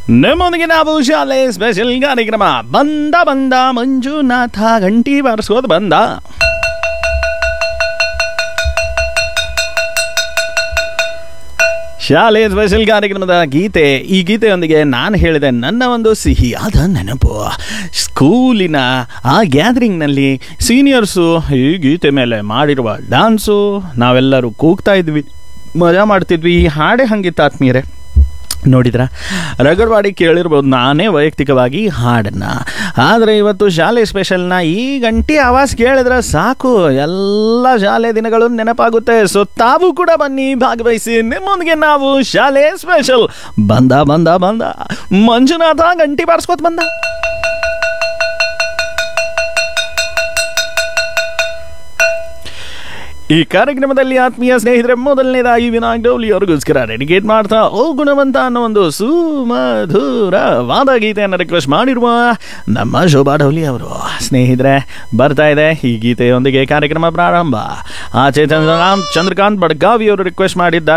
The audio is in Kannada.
ನಮ್ಮೊಂದಿಗೆ ನಾವು ಶಾಲೆ ಸ್ಪೆಷಲ್ ಕಾರ್ಯಕ್ರಮ ಬಂದ ಬಂದ ಮಂಜುನಾಥ ಗಂಟಿ ಬಾರಿಸೋದು ಬಂದ ಶಾಲೆ ಸ್ಪೆಷಲ್ ಕಾರ್ಯಕ್ರಮದ ಗೀತೆ ಈ ಗೀತೆಯೊಂದಿಗೆ ನಾನು ಹೇಳಿದೆ ನನ್ನ ಒಂದು ಸಿಹಿಯಾದ ನೆನಪು ಸ್ಕೂಲಿನ ಆ ಗ್ಯಾದರಿಂಗ್ನಲ್ಲಿ ಸೀನಿಯರ್ಸು ಈ ಗೀತೆ ಮೇಲೆ ಮಾಡಿರುವ ಡ್ಯಾನ್ಸು ನಾವೆಲ್ಲರೂ ಕೂಗ್ತಾ ಇದ್ವಿ ಮಜಾ ಮಾಡ್ತಿದ್ವಿ ಈ ಹಾಡೇ ಹಂಗಿತ್ತು ಆತ್ಮೀಯರೇ ನೋಡಿದ್ರ ರಗಡ್ವಾಡಿ ಕೇಳಿರ್ಬೋದು ನಾನೇ ವೈಯಕ್ತಿಕವಾಗಿ ಹಾಡನ್ನು ಆದರೆ ಇವತ್ತು ಶಾಲೆ ಸ್ಪೆಷಲ್ನ ಈ ಗಂಟೆ ಆವಾಜ್ ಕೇಳಿದ್ರೆ ಸಾಕು ಎಲ್ಲ ಶಾಲೆ ದಿನಗಳು ನೆನಪಾಗುತ್ತೆ ಸೊ ತಾವು ಕೂಡ ಬನ್ನಿ ಭಾಗವಹಿಸಿ ನಿಮ್ಮೊಂದಿಗೆ ನಾವು ಶಾಲೆ ಸ್ಪೆಷಲ್ ಬಂದ ಬಂದ ಬಂದ ಮಂಜುನಾಥ ಗಂಟಿ ಬಾರಿಸ್ಕೋತ ಬಂದ ಈ ಕಾರ್ಯಕ್ರಮದಲ್ಲಿ ಆತ್ಮೀಯ ಸ್ನೇಹಿತರೆ ಮೊದಲನೇದಾಗಿ ವಿನಾಯಕ್ ಡೌಲಿ ಅವ್ರಿಗೋಸ್ಕರ ಡೆಡಿಕೇಟ್ ಮಾಡ್ತಾ ಓ ಗುಣವಂತ ಅನ್ನೋ ಒಂದು ಸುಮಧುರವಾದ ಗೀತೆಯನ್ನು ರಿಕ್ವೆಸ್ಟ್ ಮಾಡಿರುವ ನಮ್ಮ ಶೋಭಾ ಡೌಲಿ ಅವರು ಸ್ನೇಹಿತರೆ ಬರ್ತಾ ಇದೆ ಈ ಗೀತೆಯೊಂದಿಗೆ ಕಾರ್ಯಕ್ರಮ ಪ್ರಾರಂಭ ಆಚೆ ಚಂದ್ರಕಾಂತ್ ಚಂದ್ರಕಾಂತ್ ಬಡ್ಗಾವಿ ಅವರು ರಿಕ್ವೆಸ್ಟ್ ಮಾಡಿದ್ದಾರೆ